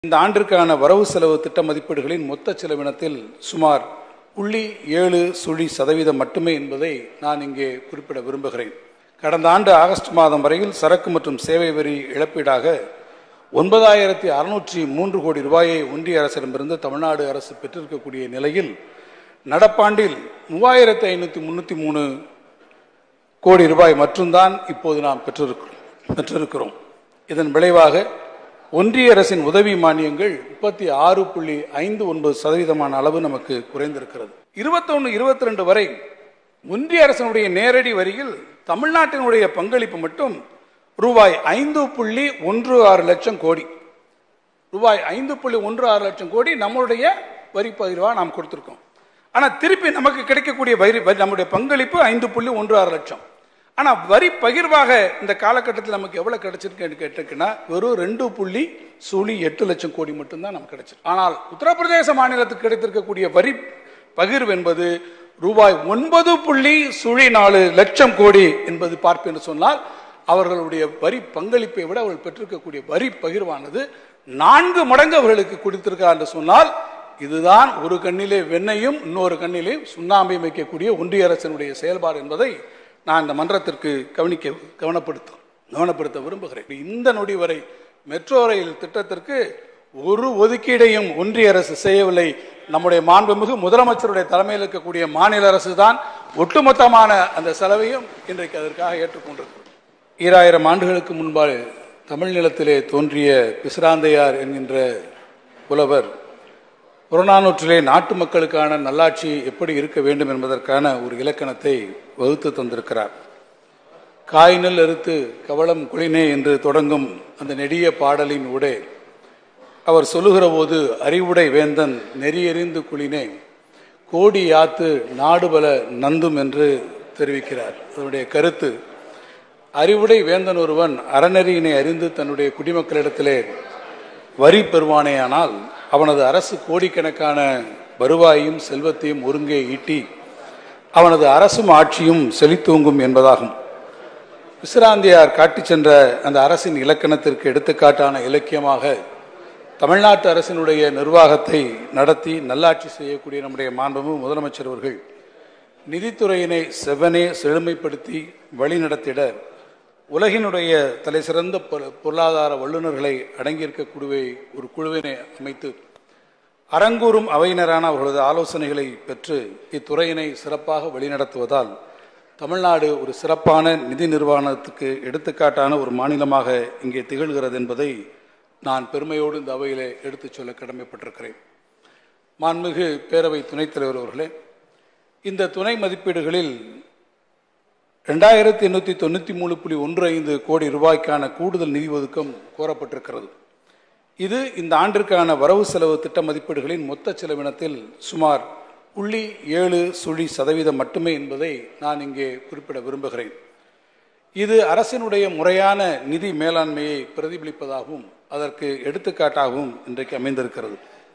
இந்த ஆண்டிற்கான வரவு செலவு திட்ட மதிப்பீடுகளின் மொத்த செலவினத்தில் சுமார் புள்ளி ஏழு சுழி சதவீதம் மட்டுமே என்பதை நான் இங்கே குறிப்பிட விரும்புகிறேன் கடந்த ஆண்டு ஆகஸ்ட் மாதம் வரையில் சரக்கு மற்றும் சேவை வரி இழப்பீடாக ஒன்பதாயிரத்தி அறுநூற்றி மூன்று கோடி ரூபாயை ஒன்றிய அரசிடமிருந்து தமிழ்நாடு அரசு பெற்றிருக்கக்கூடிய நிலையில் நடப்பாண்டில் மூவாயிரத்தி ஐநூற்றி முன்னூற்றி மூணு கோடி ரூபாய் மட்டும்தான் இப்போது நாம் பெற்றிருக்கிறோம் பெற்றிருக்கிறோம் இதன் விளைவாக ஒன்றிய அரசின் உதவி மானியங்கள் முப்பத்தி ஆறு புள்ளி ஐந்து ஒன்பது சதவீதமான அளவு நமக்கு குறைந்திருக்கிறது இருபத்தொன்னு இருபத்தி ரெண்டு வரை ஒன்றிய அரசினுடைய நேரடி வரியில் தமிழ்நாட்டினுடைய பங்களிப்பு மட்டும் ரூபாய் ஐந்து புள்ளி ஒன்று ஆறு லட்சம் கோடி ரூபாய் ஐந்து புள்ளி ஒன்று ஆறு லட்சம் கோடி நம்மளுடைய வரி பகிர்வாக நாம் கொடுத்திருக்கோம் ஆனா திருப்பி நமக்கு கிடைக்கக்கூடிய வரி வரி- நம்முடைய பங்களிப்பு ஐந்து புள்ளி ஒன்று ஆறு லட்சம் ஆனா வரி பகிர்வாக இந்த காலகட்டத்தில் நமக்கு எவ்வளவு கிடைச்சிருக்குன்னு கேட்டிருக்குன்னா வெறும் ரெண்டு புள்ளி சுழி எட்டு லட்சம் கோடி மட்டும்தான் நமக்கு கிடைச்சிருக்கு ஆனால் உத்தரப்பிரதேச மாநிலத்துக்கு கிடைத்திருக்கக்கூடிய வரி பகிர்வு என்பது ரூபாய் ஒன்பது புள்ளி சுழி நாலு லட்சம் கோடி என்பது பார்ப்பேன் என்று சொன்னால் அவர்களுடைய வரி பங்களிப்பை விட அவர்கள் பெற்றிருக்கக்கூடிய வரி பகிர்வானது நான்கு மடங்கு அவர்களுக்கு கொடுத்திருக்கிறார் என்று சொன்னால் இதுதான் ஒரு கண்ணிலே வெண்ணையும் இன்னொரு கண்ணிலே சுண்ணாம்பையும் வைக்கக்கூடிய ஒன்றிய அரசினுடைய செயல்பாடு என்பதை நான் இந்த மன்றத்திற்கு கவனிக்க கவனப்படுத்த கவனப்படுத்த விரும்புகிறேன் இந்த நொடி வரை மெட்ரோ ரயில் திட்டத்திற்கு ஒரு ஒதுக்கீடையும் ஒன்றிய அரசு செய்யவில்லை நம்முடைய மாண்புமிகு முதலமைச்சருடைய தலைமையில் இருக்கக்கூடிய மாநில அரசு தான் ஒட்டுமொத்தமான அந்த செலவையும் இன்றைக்கு அதற்காக ஏற்றுக்கொண்டிருக்கிறது ஈராயிரம் ஆண்டுகளுக்கு முன்பாக தமிழ் நிலத்திலே தோன்றிய பிசிராந்தையார் என்கின்ற புலவர் புறநானூற்றிலே நாட்டு மக்களுக்கான நல்லாட்சி எப்படி இருக்க வேண்டும் என்பதற்கான ஒரு இலக்கணத்தை வகுத்து தந்திருக்கிறார் காய் நெல் அறுத்து கவளம் குளினே என்று தொடங்கும் அந்த நெடிய பாடலின் ஊடே அவர் சொல்லுகிற போது அறிவுடை வேந்தன் நெறியறிந்து குளினே கோடி யாத்து நாடுபல நந்தும் என்று தெரிவிக்கிறார் அதனுடைய கருத்து அறிவுடை வேந்தன் ஒருவன் அறநெறியினை அறிந்து தன்னுடைய குடிமக்களிடத்திலே வரி பெறுவானேயானால் அவனது அரசு கோடிக்கணக்கான வருவாயையும் செல்வத்தையும் ஒருங்கே ஈட்டி அவனது அரசும் ஆட்சியும் செழித்தூங்கும் என்பதாகும் விசிராந்தியார் காட்டிச் சென்ற அந்த அரசின் இலக்கணத்திற்கு எடுத்துக்காட்டான இலக்கியமாக தமிழ்நாட்டு அரசினுடைய நிர்வாகத்தை நடத்தி நல்லாட்சி செய்யக்கூடிய நம்முடைய மாண்புமிகு முதலமைச்சர் அவர்கள் நிதித்துறையினை செவ்வனே செழுமைப்படுத்தி வழிநடத்திட உலகினுடைய தலைசிறந்த பொ- பொருளாதார வல்லுநர்களை அடங்கியிருக்கக்கூடிய ஒரு குழுவினை அமைத்து அரங்கூறும் அவையினரான அவர்களது ஆலோசனைகளை பெற்று இத்துறையினை சிறப்பாக வழிநடத்துவதால் தமிழ்நாடு ஒரு சிறப்பான நிதி நிர்வாகத்துக்கு எடுத்துக்காட்டான ஒரு மாநிலமாக இங்கே திகழ்கிறது என்பதை நான் பெருமையோடு இந்த அவையிலே எடுத்துச் சொல்ல கடமைப்பட்டிருக்கிறேன் மாண்புமிகு பேரவை துணைத் தலைவர் அவர்களே இந்த துணை மதிப்பீடுகளில் ரெண்டாயிரத்தி எண்ணூற்றி தொண்ணூற்றி மூணு புள்ளி ஒன்று ஐந்து கோடி ரூபாய்க்கான கூடுதல் நிதி ஒதுக்கம் கோரப்பட்டிருக்கிறது இது இந்த ஆண்டிற்கான வரவு செலவு திட்ட மதிப்பீடுகளின் மொத்த செலவினத்தில் சுமார் புள்ளி ஏழு சுழி சதவீதம் மட்டுமே என்பதை நான் இங்கே குறிப்பிட விரும்புகிறேன் இது அரசினுடைய முறையான நிதி மேலாண்மையை பிரதிபலிப்பதாகவும் அதற்கு எடுத்துக்காட்டாகவும் இன்றைக்கு அமைந்திருக்கிறது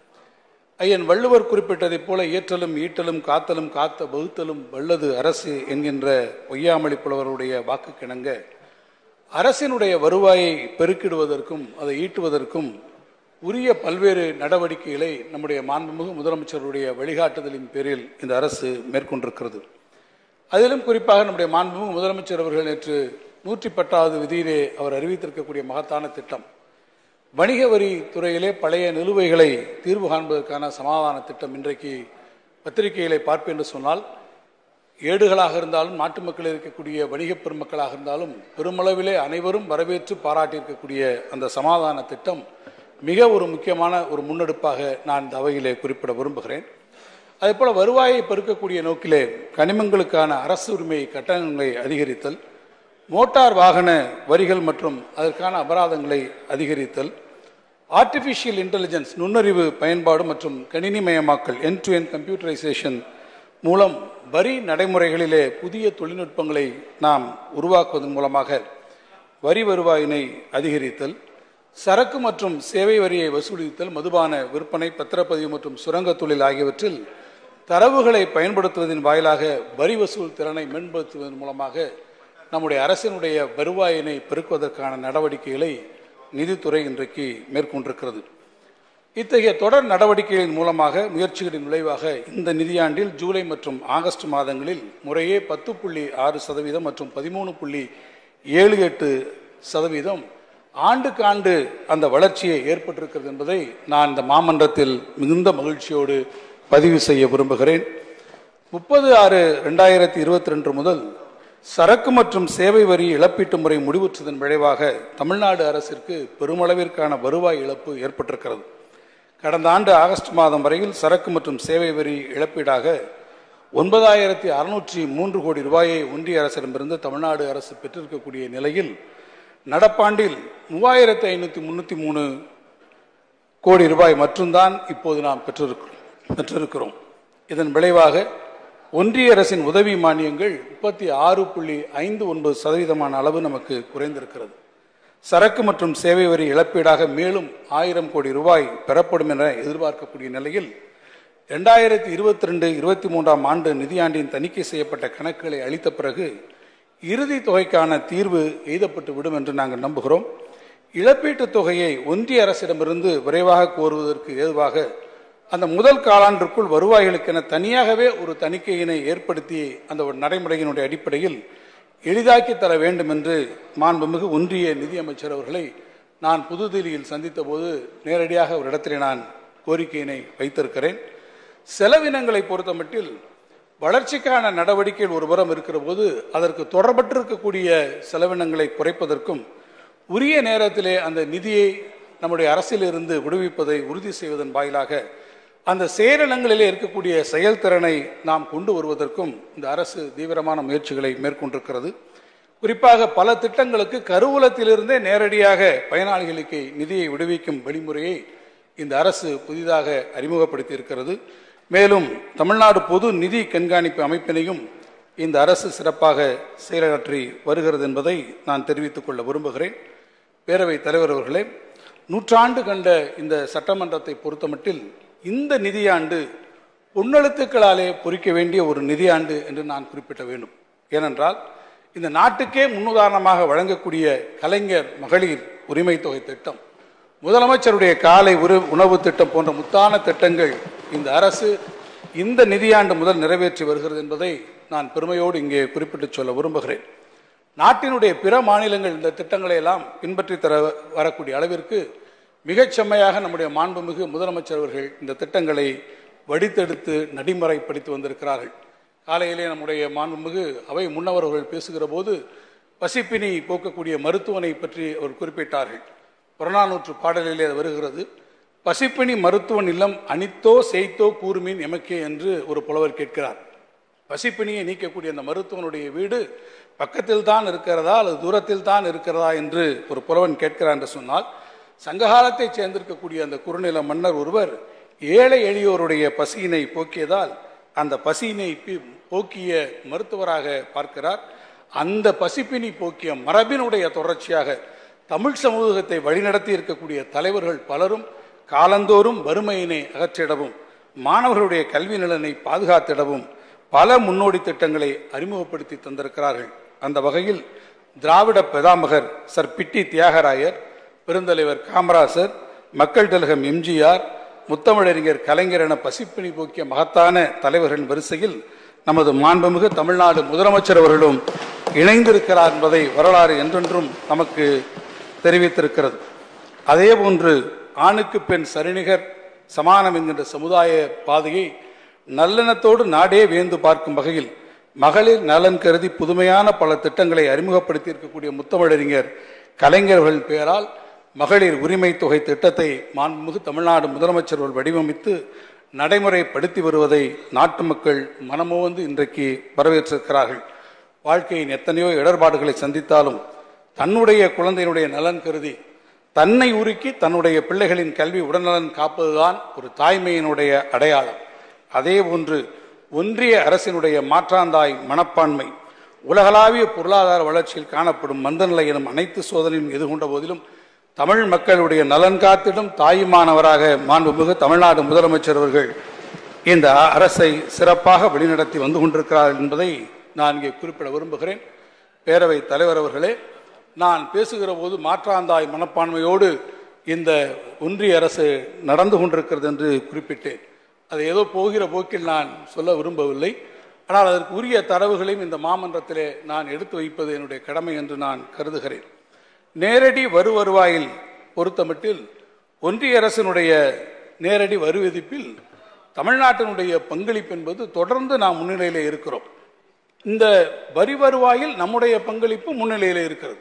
ஐயன் வள்ளுவர் குறிப்பிட்டதைப் போல இயற்றலும் ஈட்டலும் காத்தலும் காத்த வகுத்தலும் வல்லது அரசு என்கின்ற பொய்யாமொழி புலவருடைய வாக்குக்கிணங்க அரசினுடைய வருவாயை பெருக்கிடுவதற்கும் அதை ஈட்டுவதற்கும் உரிய பல்வேறு நடவடிக்கைகளை நம்முடைய மாண்புமிகு முதலமைச்சருடைய வழிகாட்டுதலின் பேரில் இந்த அரசு மேற்கொண்டிருக்கிறது அதிலும் குறிப்பாக நம்முடைய மாண்புமிகு முதலமைச்சர் அவர்கள் நேற்று நூற்றி பத்தாவது விதியிலே அவர் அறிவித்திருக்கக்கூடிய மகத்தான திட்டம் வணிக வரி துறையிலே பழைய நிலுவைகளை தீர்வு காண்பதற்கான சமாதான திட்டம் இன்றைக்கு பத்திரிகைகளை பார்ப்பேன் என்று சொன்னால் ஏடுகளாக இருந்தாலும் நாட்டு மக்கள் இருக்கக்கூடிய வணிக பெருமக்களாக இருந்தாலும் பெருமளவிலே அனைவரும் வரவேற்று பாராட்டியிருக்கக்கூடிய அந்த சமாதான திட்டம் மிக ஒரு முக்கியமான ஒரு முன்னெடுப்பாக நான் இந்த அவையிலே குறிப்பிட விரும்புகிறேன் அதேபோல வருவாயை பெருக்கக்கூடிய நோக்கிலே கனிமங்களுக்கான அரசு உரிமை கட்டணங்களை அதிகரித்தல் மோட்டார் வாகன வரிகள் மற்றும் அதற்கான அபராதங்களை அதிகரித்தல் ஆர்டிஃபிஷியல் இன்டெலிஜென்ஸ் நுண்ணறிவு பயன்பாடு மற்றும் கணினிமயமாக்கல் என் டு என் கம்ப்யூட்டரைசேஷன் மூலம் வரி நடைமுறைகளிலே புதிய தொழில்நுட்பங்களை நாம் உருவாக்குவதன் மூலமாக வரி வருவாயினை அதிகரித்தல் சரக்கு மற்றும் சேவை வரியை வசூலித்தல் மதுபான விற்பனை பத்திரப்பதிவு மற்றும் சுரங்கத் தொழில் ஆகியவற்றில் தரவுகளை பயன்படுத்துவதன் வாயிலாக வரி வசூல் திறனை மேம்படுத்துவதன் மூலமாக நம்முடைய அரசினுடைய வருவாயினை பெருக்குவதற்கான நடவடிக்கைகளை நிதித்துறை இன்றைக்கு மேற்கொண்டிருக்கிறது இத்தகைய தொடர் நடவடிக்கைகளின் மூலமாக முயற்சிகளின் விளைவாக இந்த நிதியாண்டில் ஜூலை மற்றும் ஆகஸ்ட் மாதங்களில் முறையே பத்து புள்ளி ஆறு சதவீதம் மற்றும் பதிமூணு புள்ளி ஏழு எட்டு சதவீதம் ஆண்டுக்கு ஆண்டு அந்த வளர்ச்சியை ஏற்பட்டிருக்கிறது என்பதை நான் இந்த மாமன்றத்தில் மிகுந்த மகிழ்ச்சியோடு பதிவு செய்ய விரும்புகிறேன் முப்பது ஆறு ரெண்டாயிரத்தி இருபத்தி ரெண்டு முதல் சரக்கு மற்றும் சேவை வரி இழப்பீட்டு முறை முடிவுற்றதன் விளைவாக தமிழ்நாடு அரசிற்கு பெருமளவிற்கான வருவாய் இழப்பு ஏற்பட்டிருக்கிறது கடந்த ஆண்டு ஆகஸ்ட் மாதம் வரையில் சரக்கு மற்றும் சேவை வரி இழப்பீடாக ஒன்பதாயிரத்தி அறுநூற்றி மூன்று கோடி ரூபாயை ஒன்றிய அரசிடமிருந்து தமிழ்நாடு அரசு பெற்றிருக்கக்கூடிய நிலையில் நடப்பாண்டில் மூவாயிரத்தி ஐநூற்றி முன்னூற்றி மூணு கோடி ரூபாய் மட்டும்தான் இப்போது நாம் பெற்றிருக்கிறோம் பெற்றிருக்கிறோம் இதன் விளைவாக ஒன்றிய அரசின் உதவி மானியங்கள் முப்பத்தி ஆறு புள்ளி ஐந்து ஒன்பது சதவீதமான அளவு நமக்கு குறைந்திருக்கிறது சரக்கு மற்றும் சேவை வரி இழப்பீடாக மேலும் ஆயிரம் கோடி ரூபாய் பெறப்படும் என எதிர்பார்க்கக்கூடிய நிலையில் இரண்டாயிரத்தி இருபத்தி ரெண்டு இருபத்தி மூன்றாம் ஆண்டு நிதியாண்டின் தணிக்கை செய்யப்பட்ட கணக்குகளை அளித்த பிறகு இறுதி தொகைக்கான தீர்வு எய்தப்பட்டு விடும் என்று நாங்கள் நம்புகிறோம் இழப்பீட்டுத் தொகையை ஒன்றிய அரசிடமிருந்து விரைவாக கோருவதற்கு ஏதுவாக அந்த முதல் காலாண்டிற்குள் வருவாய்களுக்கென தனியாகவே ஒரு தணிக்கையினை ஏற்படுத்தி அந்த ஒரு நடைமுறையினுடைய அடிப்படையில் எளிதாக்கி தர வேண்டும் என்று மாண்புமிகு ஒன்றிய நிதியமைச்சர் அவர்களை நான் புதுதில்லியில் சந்தித்த போது நேரடியாக ஒரு இடத்திலே நான் கோரிக்கையினை வைத்திருக்கிறேன் செலவினங்களை பொறுத்தமட்டில் வளர்ச்சிக்கான நடவடிக்கைகள் ஒருபுறம் இருக்கிற போது அதற்கு தொடர்பற்றிருக்கக்கூடிய செலவினங்களை குறைப்பதற்கும் உரிய நேரத்திலே அந்த நிதியை நம்முடைய அரசிலிருந்து விடுவிப்பதை உறுதி செய்வதன் வாயிலாக அந்த செயலினங்களிலே இருக்கக்கூடிய செயல்திறனை நாம் கொண்டு வருவதற்கும் இந்த அரசு தீவிரமான முயற்சிகளை மேற்கொண்டிருக்கிறது குறிப்பாக பல திட்டங்களுக்கு கருவூலத்திலிருந்தே நேரடியாக பயனாளிகளுக்கு நிதியை விடுவிக்கும் வழிமுறையை இந்த அரசு புதிதாக அறிமுகப்படுத்தி இருக்கிறது மேலும் தமிழ்நாடு பொது நிதி கண்காணிப்பு அமைப்பினையும் இந்த அரசு சிறப்பாக செயலாற்றி வருகிறது என்பதை நான் தெரிவித்துக் கொள்ள விரும்புகிறேன் பேரவைத் தலைவர் அவர்களே நூற்றாண்டு கண்ட இந்த சட்டமன்றத்தை பொறுத்தமட்டில் இந்த நிதியாண்டு பொன்னெழுத்துக்களாலே பொறிக்க வேண்டிய ஒரு நிதியாண்டு என்று நான் குறிப்பிட வேண்டும் ஏனென்றால் இந்த நாட்டுக்கே முன்னுதாரணமாக வழங்கக்கூடிய கலைஞர் மகளிர் உரிமை தொகை திட்டம் முதலமைச்சருடைய காலை உரு உணவு திட்டம் போன்ற முத்தான திட்டங்கள் இந்த அரசு இந்த நிதியாண்டு முதல் நிறைவேற்றி வருகிறது என்பதை நான் பெருமையோடு இங்கே குறிப்பிட்டு சொல்ல விரும்புகிறேன் நாட்டினுடைய பிற மாநிலங்கள் இந்த திட்டங்களை எல்லாம் பின்பற்றி தர வரக்கூடிய அளவிற்கு மிகச் செம்மையாக நம்முடைய மாண்புமிகு முதலமைச்சர் அவர்கள் இந்த திட்டங்களை வடித்தெடுத்து நடைமுறைப்படுத்தி வந்திருக்கிறார்கள் காலையிலே நம்முடைய மாண்புமிகு அவை முன்னவர்கள் பேசுகிற போது பசிப்பினி போக்கக்கூடிய மருத்துவனை பற்றி அவர் குறிப்பிட்டார்கள் புறநானூற்று பாடலிலே அது வருகிறது பசிப்பினி மருத்துவன் இல்லம் அனித்தோ செய்தோ கூறுமின் எமக்கே என்று ஒரு புலவர் கேட்கிறார் பசிப்பினியை நீக்கக்கூடிய அந்த மருத்துவனுடைய வீடு பக்கத்தில் தான் இருக்கிறதா அல்லது தூரத்தில் தான் இருக்கிறதா என்று ஒரு புலவன் கேட்கிறார் என்று சொன்னால் சங்ககாலத்தைச் சேர்ந்திருக்கக்கூடிய அந்த குறுநில மன்னர் ஒருவர் ஏழை எளியோருடைய பசியினை போக்கியதால் அந்த பசியினை பி- போக்கிய மருத்துவராக பார்க்கிறார் அந்த பசிப்பினி போக்கிய மரபினுடைய தொடர்ச்சியாக தமிழ் சமூகத்தை வழிநடத்தி இருக்கக்கூடிய தலைவர்கள் பலரும் காலந்தோறும் வறுமையினை அகற்றிடவும் மாணவர்களுடைய கல்வி நலனை பாதுகாத்திடவும் பல முன்னோடி திட்டங்களை அறிமுகப்படுத்தி தந்திருக்கிறார்கள் அந்த வகையில் திராவிட பிதாமகர் சர் பிட்டி தியாகராயர் பெருந்தலைவர் காமராசர் மக்கள் திலகம் எம்ஜிஆர் முத்தமிழறிஞர் கலைஞர் என பசிப்பிணி போக்கிய மகத்தான தலைவர்களின் வரிசையில் நமது மாண்புமிகு தமிழ்நாடு முதலமைச்சர் அவர்களும் இணைந்திருக்கிறார் என்பதை வரலாறு என்றென்றும் நமக்கு தெரிவித்திருக்கிறது அதே போன்று ஆணுக்கு பெண் சரிநிகர் சமானம் என்கின்ற சமுதாய பாதையை நல்லெண்ணத்தோடு நாடே வியந்து பார்க்கும் வகையில் மகளிர் நலன் கருதி புதுமையான பல திட்டங்களை அறிமுகப்படுத்தி இருக்கக்கூடிய முத்தமிழறிஞர் கலைஞர்கள் பெயரால் மகளிர் உரிமை தொகை திட்டத்தை மாண்புமிகு தமிழ்நாடு முதலமைச்சர் அவர்கள் வடிவமைத்து நடைமுறைப்படுத்தி வருவதை நாட்டு மக்கள் மனமோந்து இன்றைக்கு வரவேற்றிருக்கிறார்கள் வாழ்க்கையின் எத்தனையோ இடர்பாடுகளை சந்தித்தாலும் தன்னுடைய குழந்தையினுடைய நலன் கருதி தன்னை உருக்கி தன்னுடைய பிள்ளைகளின் கல்வி உடல்நலன் காப்பதுதான் ஒரு தாய்மையினுடைய அடையாளம் அதே போன்று ஒன்றிய அரசினுடைய மாற்றாந்தாய் மனப்பான்மை உலகளாவிய பொருளாதார வளர்ச்சியில் காணப்படும் மந்தநிலை எனும் அனைத்து சோதனையும் எதிர்கொண்ட போதிலும் தமிழ் மக்களுடைய நலன் காத்திடும் தாயுமானவராக மாண்புமிகு தமிழ்நாடு முதலமைச்சர் அவர்கள் இந்த அரசை சிறப்பாக வழிநடத்தி வந்து கொண்டிருக்கிறார் என்பதை நான் இங்கே குறிப்பிட விரும்புகிறேன் பேரவை தலைவர் அவர்களே நான் பேசுகிற போது மாற்றாந்தாய் மனப்பான்மையோடு இந்த ஒன்றிய அரசு நடந்து கொண்டிருக்கிறது என்று குறிப்பிட்டேன் அதை ஏதோ போகிற போக்கில் நான் சொல்ல விரும்பவில்லை ஆனால் அதற்கு உரிய தரவுகளையும் இந்த மாமன்றத்திலே நான் எடுத்து வைப்பது என்னுடைய கடமை என்று நான் கருதுகிறேன் நேரடி வரு வருவாயில் பொறுத்தமட்டில் ஒன்றிய அரசினுடைய நேரடி வரி விதிப்பில் தமிழ்நாட்டினுடைய பங்களிப்பு என்பது தொடர்ந்து நாம் முன்னிலையிலே இருக்கிறோம் இந்த வரி வருவாயில் நம்முடைய பங்களிப்பு முன்னிலையிலே இருக்கிறது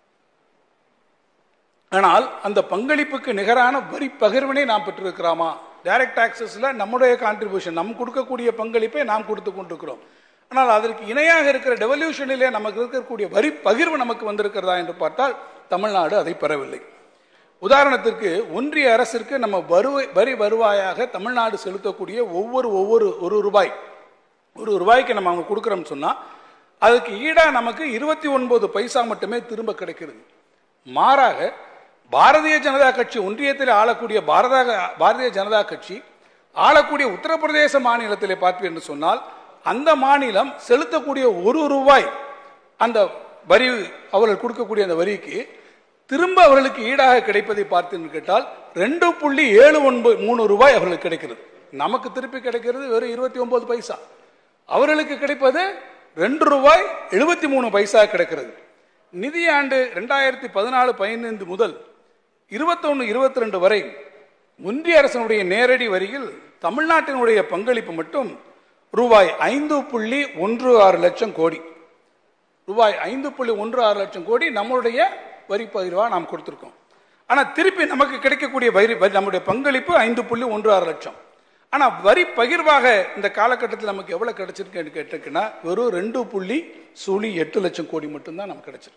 ஆனால் அந்த பங்களிப்புக்கு நிகரான வரி பகிர்வினை நாம் பெற்றிருக்கிறோமா டைரக்ட் டாக்ஸஸ்ல நம்முடைய கான்ட்ரிபியூஷன் நம்ம கொடுக்கக்கூடிய பங்களிப்பை நாம் கொடுத்து கொண்டிருக்கிறோம் ஆனால் அதற்கு இணையாக இருக்கிற டெவல்யூஷனிலே நமக்கு இருக்கக்கூடிய வரி பகிர்வு நமக்கு வந்திருக்கிறதா என்று பார்த்தால் தமிழ்நாடு அதை பெறவில்லை உதாரணத்திற்கு ஒன்றிய அரசிற்கு நம்ம வருவாய் வரி வருவாயாக தமிழ்நாடு செலுத்தக்கூடிய ஒவ்வொரு ஒவ்வொரு ஒரு ரூபாய் ஒரு ரூபாய்க்கு நம்ம அவங்க கொடுக்குறோம்னு சொன்னா அதுக்கு ஈடா நமக்கு இருபத்தி ஒன்பது பைசா மட்டுமே திரும்ப கிடைக்கிறது மாறாக பாரதிய ஜனதா கட்சி ஒன்றியத்தில் ஆளக்கூடிய பாரத பாரதிய ஜனதா கட்சி ஆளக்கூடிய உத்தரப்பிரதேச மாநிலத்திலே பார்ப்பீர் என்று சொன்னால் அந்த மாநிலம் செலுத்தக்கூடிய ஒரு ரூபாய் அந்த வரி அவர்கள் கொடுக்கக்கூடிய அந்த வரிக்கு திரும்ப அவர்களுக்கு ஈடாக கிடைப்பதை பார்த்தீன்னு கேட்டால் ரெண்டு புள்ளி ஏழு ஒன்பது மூணு ரூபாய் அவர்களுக்கு கிடைக்கிறது நமக்கு திருப்பி கிடைக்கிறது வெறும் இருபத்தி ஒன்பது பைசா அவர்களுக்கு கிடைப்பது ரெண்டு ரூபாய் எழுபத்தி மூணு பைசா கிடைக்கிறது நிதியாண்டு ரெண்டாயிரத்தி பதினாலு பதினைந்து முதல் இருபத்தொன்னு இருபத்தி ரெண்டு வரை ஒன்றிய அரசனுடைய நேரடி வரியில் தமிழ்நாட்டினுடைய பங்களிப்பு மட்டும் ரூபாய் ஐந்து புள்ளி ஒன்று ஆறு லட்சம் கோடி ரூபாய் ஐந்து புள்ளி ஒன்று ஆறு லட்சம் கோடி நம்மளுடைய வரி பகிர்வா நாம் கொடுத்திருக்கோம் ஆனா திருப்பி நமக்கு கிடைக்கக்கூடிய வரி வரி- நம்முடைய பங்களிப்பு ஐந்து புள்ளி ஒன்று ஆறு லட்சம் ஆனா வரி பகிர்வாக இந்த காலகட்டத்தில் நமக்கு எவ்வளவு கிடைச்சிருக்குன்னு கேட்டிருக்குன்னா வெறும் ரெண்டு புள்ளி சுழி எட்டு லட்சம் கோடி மட்டும்தான் நமக்கு கிடைச்சிருக்கு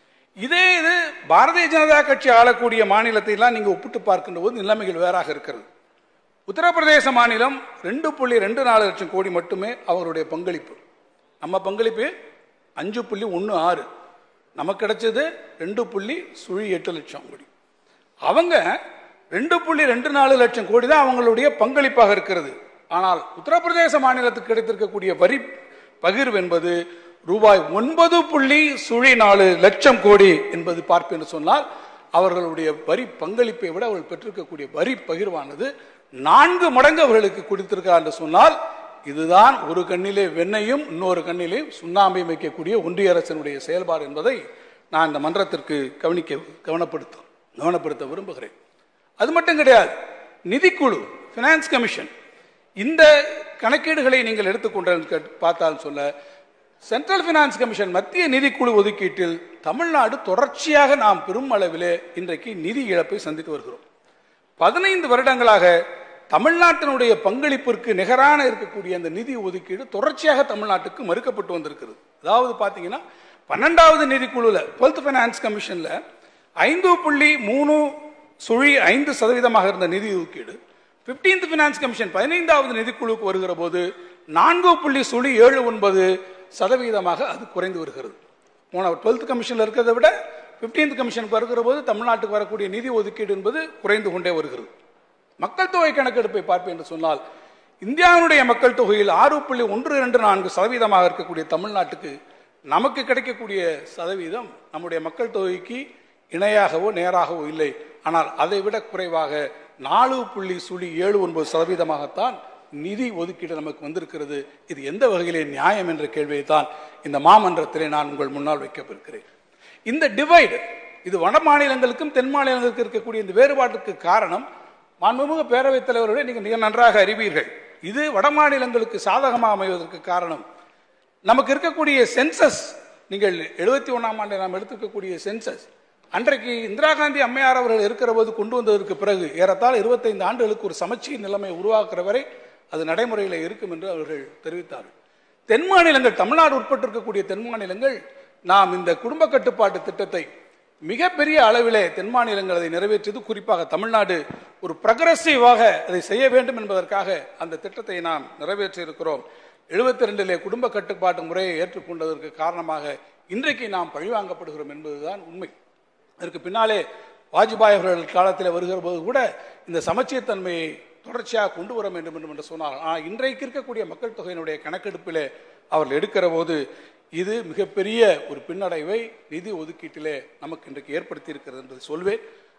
இதே இது பாரதிய ஜனதா கட்சி ஆளக்கூடிய மாநிலத்தை எல்லாம் நீங்க ஒப்பிட்டு பார்க்கின்ற போது நிலைமைகள் வேறாக இருக்கிறது உத்தரப்பிரதேச மாநிலம் ரெண்டு புள்ளி ரெண்டு நாலு லட்சம் கோடி மட்டுமே அவருடைய பங்களிப்பு நம்ம பங்களிப்பு அஞ்சு புள்ளி ஒன்று ஆறு நமக்கு கிடைச்சது ரெண்டு புள்ளி சுழி எட்டு லட்சம் கோடி அவங்க ரெண்டு புள்ளி ரெண்டு நாலு லட்சம் கோடி தான் அவங்களுடைய பங்களிப்பாக இருக்கிறது ஆனால் உத்தரப்பிரதேச மாநிலத்துக்கு கிடைத்திருக்கக்கூடிய வரி பகிர்வு என்பது ரூபாய் ஒன்பது புள்ளி சுழி நாலு லட்சம் கோடி என்பது பார்ப்பு என்று சொன்னால் அவர்களுடைய வரி பங்களிப்பை விட அவர்கள் பெற்றிருக்கக்கூடிய வரி பகிர்வானது நான்கு மடங்கு அவர்களுக்கு கொடுத்திருக்கிறார் என்று சொன்னால் இதுதான் ஒரு கண்ணிலே வெண்ணையும் இன்னொரு கண்ணிலே சுண்ணாம்பையும் வைக்கக்கூடிய ஒன்றிய அரசினுடைய செயல்பாடு என்பதை நான் இந்த மன்றத்திற்கு கவனிக்க கவனப்படுத்த கவனப்படுத்த விரும்புகிறேன் அது மட்டும் கிடையாது நிதிக்குழு பினான்ஸ் கமிஷன் இந்த கணக்கீடுகளை நீங்கள் எடுத்துக்கொண்டு பார்த்தால் சொல்ல சென்ட்ரல் பினான்ஸ் கமிஷன் மத்திய நிதிக்குழு ஒதுக்கீட்டில் தமிழ்நாடு தொடர்ச்சியாக நாம் பெரும் அளவிலே இன்றைக்கு நிதி இழப்பை சந்தித்து வருகிறோம் பதினைந்து வருடங்களாக தமிழ்நாட்டினுடைய பங்களிப்பிற்கு நிகரான இருக்கக்கூடிய அந்த நிதி ஒதுக்கீடு தொடர்ச்சியாக தமிழ்நாட்டுக்கு மறுக்கப்பட்டு வந்திருக்கிறது அதாவது பாத்தீங்கன்னா பன்னெண்டாவது நிதிக்குழுல டுவெல்த் ஃபைனான்ஸ் கமிஷன்ல ஐந்து புள்ளி மூணு சுழி ஐந்து சதவீதமாக இருந்த நிதி ஒதுக்கீடு 15th பினான்ஸ் கமிஷன் பதினைந்தாவது நிதிக்குழுக்கு வருகிற போது நான்கு புள்ளி சுழி ஏழு ஒன்பது சதவீதமாக அது குறைந்து வருகிறது போன டுவெல்த் கமிஷன்ல இருக்கிறதை விட 15th கமிஷனுக்கு வருகிற போது தமிழ்நாட்டுக்கு வரக்கூடிய நிதி ஒதுக்கீடு என்பது குறைந்து கொண்டே வருகிறது மக்கள் தொகை கணக்கெடுப்பை பார்ப்பேன் என்று சொன்னால் இந்தியாவினுடைய மக்கள் தொகையில் ஆறு புள்ளி ஒன்று இரண்டு நான்கு சதவீதமாக இருக்கக்கூடிய தமிழ்நாட்டுக்கு நமக்கு கிடைக்கக்கூடிய சதவீதம் நம்முடைய மக்கள் தொகைக்கு இணையாகவோ நேராகவோ இல்லை ஆனால் அதை விட குறைவாக நாலு புள்ளி சுழி ஏழு ஒன்பது சதவீதமாகத்தான் நிதி ஒதுக்கீடு நமக்கு வந்திருக்கிறது இது எந்த வகையிலே நியாயம் என்ற கேள்வியை தான் இந்த மாமன்றத்திலே நான் உங்கள் முன்னால் வைக்கவிருக்கிறேன் இந்த டிவைடு இது வட மாநிலங்களுக்கும் தென் மாநிலங்களுக்கும் இருக்கக்கூடிய இந்த வேறுபாட்டுக்கு காரணம் மாண்புமிகு பேரவைத் தலைவர்களே நீங்கள் மிக நன்றாக அறிவீர்கள் இது வட மாநிலங்களுக்கு சாதகமாக அமைவதற்கு காரணம் நமக்கு இருக்கக்கூடிய சென்சஸ் நீங்கள் எழுபத்தி ஒன்றாம் ஆண்டு நாம் எடுத்துக்கக்கூடிய சென்சஸ் அன்றைக்கு இந்திரா காந்தி அம்மையார் அவர்கள் இருக்கிற போது கொண்டு வந்ததற்கு பிறகு ஏறத்தாழ இருபத்தைந்து ஆண்டுகளுக்கு ஒரு சமச்சீர் நிலைமை உருவாக்குற வரை அது நடைமுறையில் இருக்கும் என்று அவர்கள் தெரிவித்தார்கள் தென் மாநிலங்கள் தமிழ்நாடு உட்பட்டிருக்கக்கூடிய தென் மாநிலங்கள் நாம் இந்த குடும்ப கட்டுப்பாட்டு திட்டத்தை மிகப்பெரிய அளவிலே தென் மாநிலங்கள் அதை நிறைவேற்றியது குறிப்பாக தமிழ்நாடு ஒரு progressive-ஆக அதை செய்ய வேண்டும் என்பதற்காக அந்த திட்டத்தை நாம் நிறைவேற்றி இருக்கிறோம் எழுபத்தி ரெண்டிலே குடும்ப கட்டுப்பாட்டு முறையை ஏற்றுக்கொண்டதற்கு காரணமாக இன்றைக்கு நாம் பழிவாங்கப்படுகிறோம் என்பதுதான் உண்மை இதற்கு பின்னாலே வாஜ்பாய் அவர்கள் காலத்தில் வருகிற போது கூட இந்த சமச்சீர் தன்மையை தொடர்ச்சியாக கொண்டு வர வேண்டும் என்று சொன்னார் ஆனால் இன்றைக்கு இருக்கக்கூடிய மக்கள் தொகையினுடைய கணக்கெடுப்பிலே அவர்கள் எடுக்கிற போது இது மிகப்பெரிய ஒரு பின்னடைவை நிதி ஒதுக்கீட்டிலே நமக்கு இன்றைக்கு ஏற்படுத்தி இருக்கிறது என்பதை சொல்வேன்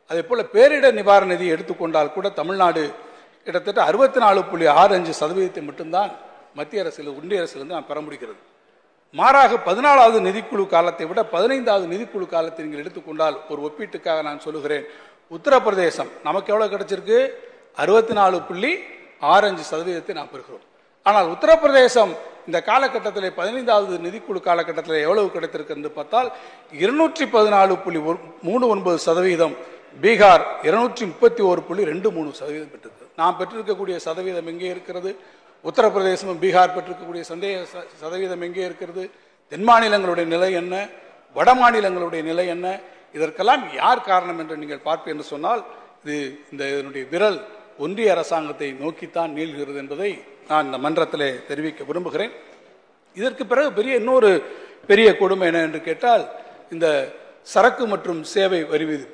அதே போல பேரிடர் நிவாரண நிதி எடுத்துக்கொண்டால் கூட தமிழ்நாடு கிட்டத்தட்ட அறுபத்தி நாலு புள்ளி ஆறு அஞ்சு சதவீதத்தை மட்டும்தான் மத்திய அரசில் ஒன்றிய அரசிலிருந்து நாம் பெற முடிகிறது மாறாக பதினாலாவது நிதிக்குழு காலத்தை விட பதினைந்தாவது நிதிக்குழு காலத்தை நீங்கள் எடுத்துக்கொண்டால் ஒரு ஒப்பீட்டுக்காக நான் சொல்லுகிறேன் உத்தரப்பிரதேசம் நமக்கு எவ்வளவு கிடைச்சிருக்கு அறுபத்தி நாலு புள்ளி ஆறு அஞ்சு சதவீதத்தை நாம் பெறுகிறோம் ஆனால் உத்தரப்பிரதேசம் இந்த காலகட்டத்தில் பதினைந்தாவது நிதிக்குழு காலகட்டத்தில் எவ்வளவு கிடைத்திருக்கு என்று பார்த்தால் இருநூற்றி பதினாலு புள்ளி ஒரு- மூணு ஒன்பது சதவீதம் பீகார் இருநூற்றி முப்பத்தி ஒரு புள்ளி ரெண்டு மூணு சதவீதம் பெற்றிருக்கு நாம் பெற்றிருக்கக்கூடிய சதவீதம் எங்கே இருக்கிறது உத்தரப்பிரதேசமும் பீகார் பெற்றிருக்கக்கூடிய சந்தேக ச- சதவீதம் எங்கே இருக்கிறது தென் மாநிலங்களுடைய நிலை என்ன வட மாநிலங்களுடைய நிலை என்ன இதற்கெல்லாம் யார் காரணம் என்று நீங்கள் பார்ப்பீர்கள் என்று சொன்னால் இது இந்த இதனுடைய விரல் ஒன்றிய அரசாங்கத்தை நோக்கித்தான் நீள்கிறது என்பதை நான் இந்த மன்றத்திலே தெரிவிக்க விரும்புகிறேன் இதற்கு பிறகு பெரிய இன்னொரு பெரிய கொடுமை என்ன என்று கேட்டால் இந்த சரக்கு மற்றும் சேவை வரி விதிப்பு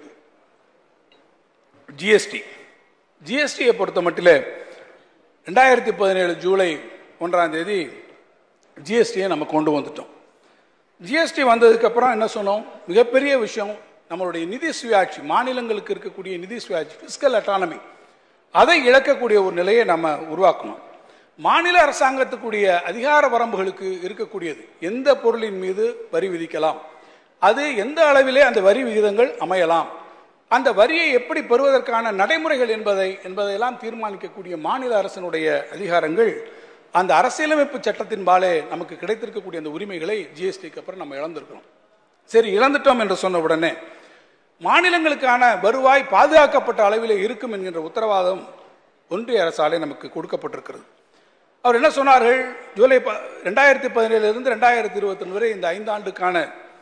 ஜிஎஸ்டி ஜிஎஸ்டியை பொறுத்த மட்டிலே ரெண்டாயிரத்தி பதினேழு ஜூலை ஒன்றாம் தேதி ஜிஎஸ்டியை நம்ம கொண்டு வந்துட்டோம் ஜிஎஸ்டி வந்ததுக்கு அப்புறம் என்ன சொன்னோம் மிகப்பெரிய விஷயம் நம்மளுடைய நிதி சுயாட்சி மாநிலங்களுக்கு இருக்கக்கூடிய நிதி சுயாட்சி பிஸ்கல் அட்டானமி அதை இழக்கக்கூடிய ஒரு நிலையை நம்ம உருவாக்கணும் மாநில அரசாங்கத்துக்குரிய அதிகார வரம்புகளுக்கு இருக்கக்கூடியது எந்த பொருளின் மீது வரி விதிக்கலாம் அது எந்த அளவிலே அந்த வரி விகிதங்கள் அமையலாம் அந்த வரியை எப்படி பெறுவதற்கான நடைமுறைகள் என்பதை என்பதையெல்லாம் தீர்மானிக்கக்கூடிய மாநில அரசினுடைய அதிகாரங்கள் அந்த அரசியலமைப்பு சட்டத்தின்பாலே நமக்கு கிடைத்திருக்கக்கூடிய அந்த உரிமைகளை ஜிஎஸ்டிக்கு அப்புறம் நம்ம இழந்திருக்கிறோம் சரி இழந்துட்டோம் என்று சொன்ன உடனே மாநிலங்களுக்கான வருவாய் பாதுகாக்கப்பட்ட அளவிலே இருக்கும் என்கின்ற உத்தரவாதம் ஒன்றிய அரசாலே நமக்கு கொடுக்கப்பட்டிருக்கிறது அவர் என்ன சொன்னார்கள் ஜூலை ரெண்டாயிரத்தி பதினேழுலேருந்து ரெண்டாயிரத்தி இருபத்தி வரை இந்த ஐந்தாண்டுக்கான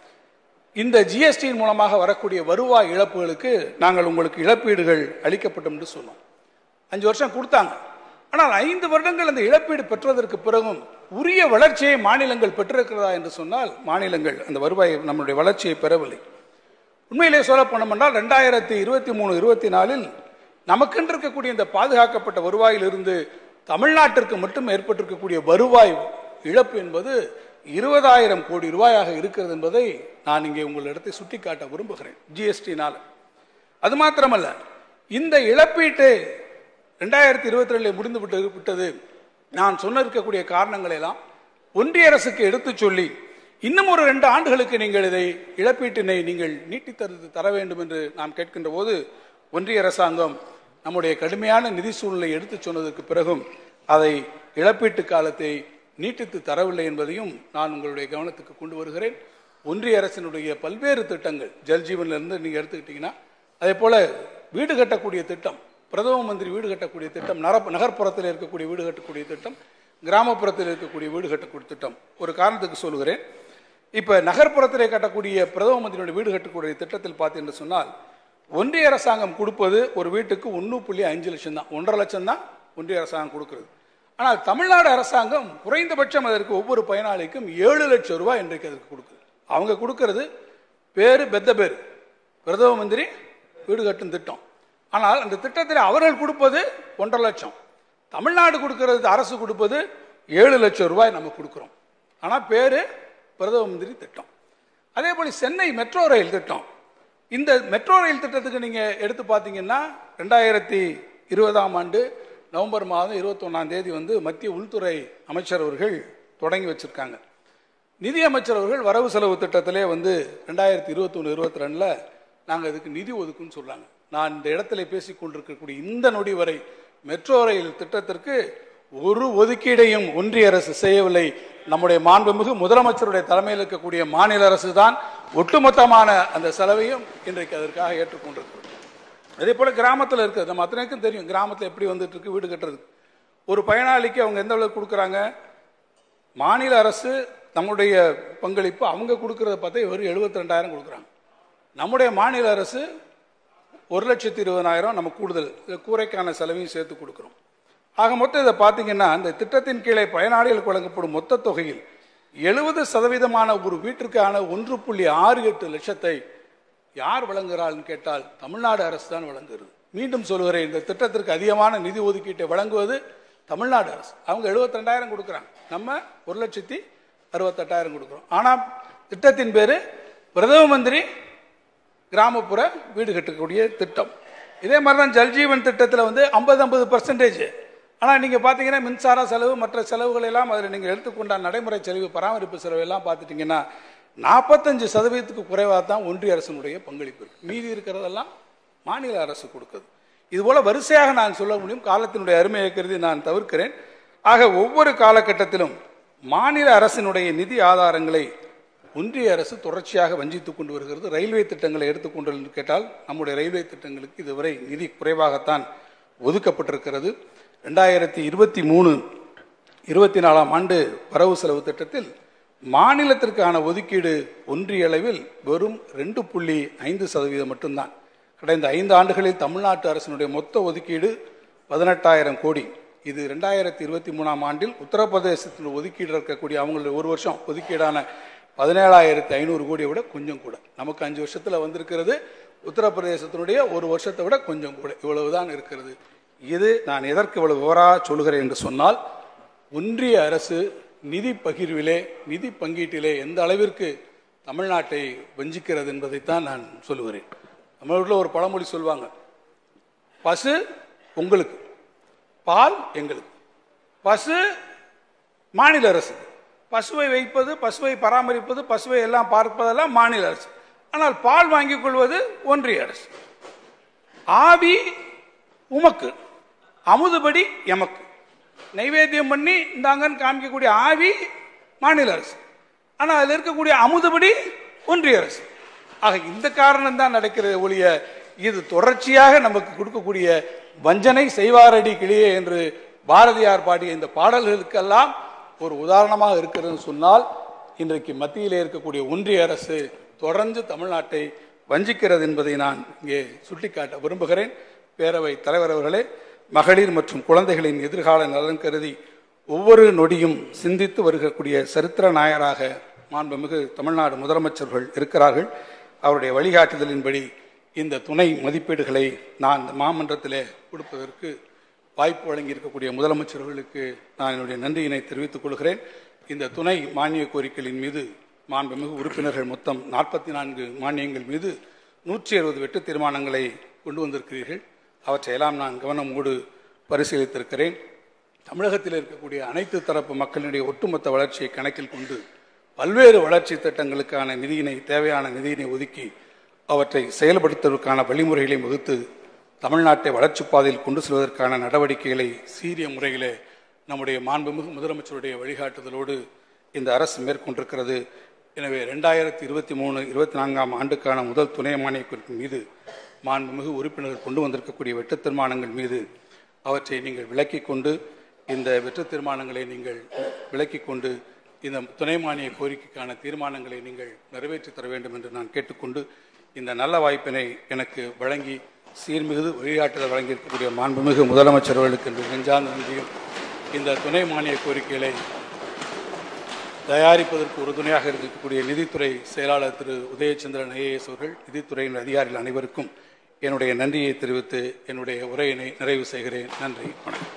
இந்த ஜிஎஸ்டியின் மூலமாக வரக்கூடிய வருவாய் இழப்புகளுக்கு நாங்கள் உங்களுக்கு இழப்பீடுகள் அளிக்கப்படும் என்று சொன்னோம் அஞ்சு வருஷம் கொடுத்தாங்க ஆனால் ஐந்து வருடங்கள் அந்த இழப்பீடு பெற்றதற்கு பிறகும் உரிய வளர்ச்சியை மாநிலங்கள் பெற்றிருக்கிறதா என்று சொன்னால் மாநிலங்கள் அந்த வருவாய் நம்முடைய வளர்ச்சியை பெறவில்லை உண்மையிலே சொல்ல போனோம்னால் ரெண்டாயிரத்தி இருபத்தி மூணு இருபத்தி நாலில் நமக்கென்று இருக்கக்கூடிய இந்த பாதுகாக்கப்பட்ட வருவாயிலிருந்து தமிழ்நாட்டிற்கு மட்டும் ஏற்பட்டிருக்கக்கூடிய வருவாய் இழப்பு என்பது இருபதாயிரம் கோடி ரூபாயாக இருக்கிறது என்பதை நான் இங்கே உங்களிடத்தை சுட்டிக்காட்ட விரும்புகிறேன் ஜிஎஸ்டினால அது மாத்திரமல்ல இந்த இழப்பீட்டு ரெண்டாயிரத்தி இருபத்தி ரெண்டுல முடிந்து விட்டு விட்டது நான் சொன்ன இருக்கக்கூடிய காரணங்களை எல்லாம் ஒன்றிய அரசுக்கு எடுத்துச் சொல்லி இன்னும் ஒரு ரெண்டு ஆண்டுகளுக்கு நீங்கள் இதை இழப்பீட்டினை நீங்கள் நீட்டித் தரு தர வேண்டும் என்று நாம் கேட்கின்ற போது ஒன்றிய அரசாங்கம் நம்முடைய கடுமையான நிதி சூழ்நிலை எடுத்துச் சொன்னதற்கு பிறகும் அதை இழப்பீட்டு காலத்தை நீட்டித்து தரவில்லை என்பதையும் நான் உங்களுடைய கவனத்துக்கு கொண்டு வருகிறேன் ஒன்றிய அரசினுடைய பல்வேறு திட்டங்கள் ஜல்ஜீவன்ல இருந்து நீங்க எடுத்துக்கிட்டீங்கன்னா அதே போல வீடு கட்டக்கூடிய திட்டம் பிரதம மந்திரி வீடு கட்டக்கூடிய திட்டம் நர- நகர்ப்புறத்தில் இருக்கக்கூடிய வீடு கட்டக்கூடிய திட்டம் கிராமப்புறத்தில் இருக்கக்கூடிய வீடு கட்டக்கூடிய திட்டம் ஒரு காரணத்துக்கு சொல்லுகிறேன் இப்ப நகர்ப்புறத்திலே கட்டக்கூடிய பிரதம மந்திரியுடைய வீடு கட்டக்கூடிய திட்டத்தில் பார்த்தீங்கன்னு சொன்னால் ஒன்றிய அரசாங்கம் கொடுப்பது ஒரு வீட்டுக்கு ஒன்று புள்ளி அஞ்சு லட்சம் தான் ஒன்றரை லட்சம் தான் ஒன்றிய அரசாங்கம் கொடுக்கிறது ஆனால் தமிழ்நாடு அரசாங்கம் குறைந்தபட்சம் அதற்கு ஒவ்வொரு பயனாளிக்கும் ஏழு லட்சம் ரூபாய் இன்றைக்கு அதற்கு கொடுக்குது அவங்க கொடுக்கிறது பேரு பெத்த பேர் பிரதம மந்திரி வீடு கட்டும் திட்டம் ஆனால் அந்த திட்டத்தில் அவர்கள் கொடுப்பது ஒன்றரை லட்சம் தமிழ்நாடு கொடுக்கிறது அரசு கொடுப்பது ஏழு லட்சம் ரூபாய் நம்ம கொடுக்கிறோம் ஆனால் பேரு பிரதம மந்திரி திட்டம் அதே போல சென்னை மெட்ரோ ரயில் திட்டம் இந்த மெட்ரோ ரயில் திட்டத்துக்கு நீங்க எடுத்து பார்த்தீங்கன்னா ரெண்டாயிரத்தி இருபதாம் ஆண்டு நவம்பர் மாதம் இருபத்தொன்னாம் தேதி வந்து மத்திய உள்துறை அமைச்சர் அவர்கள் தொடங்கி வச்சிருக்காங்க நிதி அமைச்சர் அவர்கள் வரவு செலவு திட்டத்திலே வந்து ரெண்டாயிரத்தி இருபத்தொன்று இருபத்தி ரெண்டில் நாங்கள் இதுக்கு நிதி ஒதுக்குன்னு சொல்றாங்க நான் இந்த இடத்துல பேசிக் கொண்டிருக்கக்கூடிய இந்த நொடி வரை மெட்ரோ ரயில் திட்டத்திற்கு ஒரு ஒதுக்கீடையும் ஒன்றிய அரசு செய்யவில்லை நம்முடைய மாண்புமிகு முதலமைச்சருடைய தலைமையில் இருக்கக்கூடிய மாநில அரசு தான் ஒட்டுமொத்தமான அந்த செலவையும் இன்றைக்கு அதற்காக ஏற்றுக்கொண்டிருக்கிறது அதே போல கிராமத்தில் இருக்குது நம்ம அத்தனைக்கும் தெரியும் கிராமத்தில் எப்படி வந்துட்டு இருக்கு வீடு கட்டுறது ஒரு பயனாளிக்கு அவங்க எந்த அளவுக்கு கொடுக்குறாங்க மாநில அரசு நம்முடைய பங்களிப்பு அவங்க கொடுக்கறத பார்த்தா வெறும் எழுபத்தி ரெண்டாயிரம் கொடுக்குறாங்க நம்முடைய மாநில அரசு ஒரு லட்சத்தி இருபதாயிரம் நம்ம கூடுதல் இது கூரைக்கான செலவையும் சேர்த்து கொடுக்குறோம் ஆக மொத்தம் இதை பார்த்தீங்கன்னா இந்த திட்டத்தின் கீழே பயனாளிகளுக்கு வழங்கப்படும் மொத்த தொகையில் எழுபது சதவீதமான ஒரு வீட்டிற்கான ஒன்று புள்ளி ஆறு எட்டு லட்சத்தை யார் வழங்குகிறாள்னு கேட்டால் தமிழ்நாடு அரசு தான் வழங்குகிறது மீண்டும் சொல்கிறேன் இந்த திட்டத்திற்கு அதிகமான நிதி ஒதுக்கீட்டை வழங்குவது தமிழ்நாடு அரசு அவங்க எழுபத்தி ரெண்டாயிரம் கொடுக்குறாங்க நம்ம ஒரு லட்சத்தி அறுபத்தெட்டாயிரம் கொடுக்குறோம் ஆனால் திட்டத்தின் பேரு பிரதம மந்திரி கிராமப்புற வீடு கட்டக்கூடிய திட்டம் இதே மாதிரி தான் ஜல்ஜீவன் திட்டத்தில் வந்து ஐம்பது ஐம்பது பர்சன்டேஜ் ஆனால் நீங்கள் பார்த்தீங்கன்னா மின்சார செலவு மற்ற செலவுகள் எல்லாம் அதில் நீங்கள் எடுத்துக்கொண்ட நடைமுறை செலவு பராமரிப்பு செலவு எல்லாம் பார்த்துட்டீங்கன்னா நாற்பத்தஞ்சு சதவீதத்துக்கு குறைவாக தான் ஒன்றிய அரசினுடைய பங்களிப்பு இருக்கு மீதி இருக்கிறதெல்லாம் மாநில அரசு கொடுக்குது இதுபோல வரிசையாக நான் சொல்ல முடியும் காலத்தினுடைய அருமையை கருதி நான் தவிர்க்கிறேன் ஆக ஒவ்வொரு காலகட்டத்திலும் மாநில அரசினுடைய நிதி ஆதாரங்களை ஒன்றிய அரசு தொடர்ச்சியாக வஞ்சித்துக் கொண்டு வருகிறது ரயில்வே திட்டங்களை எடுத்துக்கொண்டு என்று கேட்டால் நம்முடைய ரயில்வே திட்டங்களுக்கு இதுவரை நிதி குறைவாகத்தான் ஒதுக்கப்பட்டிருக்கிறது ரெண்டாயிரத்தி இருபத்தி மூணு இருபத்தி நாலாம் ஆண்டு வரவு செலவு திட்டத்தில் மாநிலத்திற்கான ஒதுக்கீடு ஒன்றிய அளவில் வெறும் ரெண்டு புள்ளி ஐந்து சதவீதம் மட்டும்தான் கடந்த ஐந்து ஆண்டுகளில் தமிழ்நாட்டு அரசினுடைய மொத்த ஒதுக்கீடு பதினெட்டாயிரம் கோடி இது ரெண்டாயிரத்தி இருபத்தி மூணாம் ஆண்டில் உத்தரப்பிரதேசத்தில் ஒதுக்கீடு இருக்கக்கூடிய அவங்களுடைய ஒரு வருஷம் ஒதுக்கீடான பதினேழாயிரத்தி ஐநூறு கோடியை விட கொஞ்சம் கூட நமக்கு அஞ்சு வருஷத்துல வந்திருக்கிறது உத்தரப்பிரதேசத்தினுடைய ஒரு வருஷத்தை விட கொஞ்சம் கூட இவ்வளவுதான் இருக்கிறது இது நான் எதற்கு இவ்வளவு விவரா சொல்கிறேன் என்று சொன்னால் ஒன்றிய அரசு நிதி பகிர்விலே நிதி பங்கீட்டிலே எந்த அளவிற்கு தமிழ்நாட்டை வஞ்சிக்கிறது என்பதைத்தான் நான் சொல்லுகிறேன் நம்ம ஊர்ல ஒரு பழமொழி சொல்லுவாங்க பசு உங்களுக்கு பால் எங்களுக்கு பசு மாநில அரசு பசுவை வைப்பது பசுவை பராமரிப்பது பசுவை எல்லாம் பார்ப்பதெல்லாம் மாநில அரசு ஆனால் பால் வாங்கிக் கொள்வது ஒன்றிய அரசு ஆவி உமக்கு அமுதுபடி எமக்கு நைவேத்தியம் பண்ணி இந்தாங்கன்னு காமிக்கக்கூடிய ஆவி மாநில அரசு ஆனால் அதில் இருக்கக்கூடிய அமுதுபடி ஒன்றிய அரசு ஆக இந்த காரணம் தான் நடக்கிறது ஒழிய இது தொடர்ச்சியாக நமக்கு கொடுக்கக்கூடிய வஞ்சனை செய்வாரடி கிளியே என்று பாரதியார் பாடிய இந்த பாடல்களுக்கெல்லாம் ஒரு உதாரணமாக இருக்கிறதுன்னு சொன்னால் இன்றைக்கு மத்தியிலே இருக்கக்கூடிய ஒன்றிய அரசு தொடர்ந்து தமிழ்நாட்டை வஞ்சிக்கிறது என்பதை நான் இங்கே சுட்டிக்காட்ட விரும்புகிறேன் பேரவை தலைவர் அவர்களே மகளிர் மற்றும் குழந்தைகளின் எதிர்கால நலன் கருதி ஒவ்வொரு நொடியும் சிந்தித்து வருகக்கூடிய சரித்திர நாயராக மாண்புமிகு தமிழ்நாடு முதலமைச்சர்கள் இருக்கிறார்கள் அவருடைய வழிகாட்டுதலின்படி இந்த துணை மதிப்பீடுகளை நான் இந்த மாமன்றத்திலே கொடுப்பதற்கு வாய்ப்பு வழங்கி இருக்கக்கூடிய முதலமைச்சர்களுக்கு நான் என்னுடைய நன்றியினை தெரிவித்துக் கொள்கிறேன் இந்த துணை மானிய கோரிக்கைகளின் மீது மாண்புமிகு உறுப்பினர்கள் மொத்தம் நாற்பத்தி நான்கு மானியங்கள் மீது நூற்றி அறுபது வெட்டு தீர்மானங்களை கொண்டு வந்திருக்கிறீர்கள் அவற்றையெல்லாம் நான் கவனமோடு பரிசீலித்திருக்கிறேன் தமிழகத்தில் இருக்கக்கூடிய அனைத்து தரப்பு மக்களினுடைய ஒட்டுமொத்த வளர்ச்சியை கணக்கில் கொண்டு பல்வேறு வளர்ச்சி திட்டங்களுக்கான நிதியினை தேவையான நிதியினை ஒதுக்கி அவற்றை செயல்படுத்துவதற்கான வழிமுறைகளை வகுத்து தமிழ்நாட்டை வளர்ச்சி பாதையில் கொண்டு செல்வதற்கான நடவடிக்கைகளை சீரிய முறையிலே நம்முடைய மாண்புமிகு முதலமைச்சருடைய வழிகாட்டுதலோடு இந்த அரசு மேற்கொண்டிருக்கிறது எனவே ரெண்டாயிரத்தி இருபத்தி மூணு இருபத்தி நான்காம் ஆண்டுக்கான முதல் துணை மானிய குறிப்பின் மீது மாண்புமிகு உறுப்பினர்கள் கொண்டு வந்திருக்கக்கூடிய வெட்டு தீர்மானங்கள் மீது அவற்றை நீங்கள் விலக்கிக் கொண்டு இந்த வெற்று தீர்மானங்களை நீங்கள் விலக்கிக் கொண்டு இந்த துணை மானிய கோரிக்கைக்கான தீர்மானங்களை நீங்கள் நிறைவேற்றி தர வேண்டும் என்று நான் கேட்டுக்கொண்டு இந்த நல்ல வாய்ப்பினை எனக்கு வழங்கி சீர்மிகு வழிகாட்டுதல் வழங்கியிருக்கக்கூடிய மாண்புமிகு முதலமைச்சர்களுக்கு என்று நெஞ்சார்ந்த நன்றியும் இந்த துணை மானிய கோரிக்கைகளை தயாரிப்பதற்கு உறுதுணையாக இருக்கக்கூடிய நிதித்துறை செயலாளர் திரு உதயச்சந்திரன் ஐஏஎஸ் அவர்கள் நிதித்துறையின் அதிகாரிகள் அனைவருக்கும் என்னுடைய நன்றியை தெரிவித்து என்னுடைய உரையினை நிறைவு செய்கிறேன் நன்றி வணக்கம்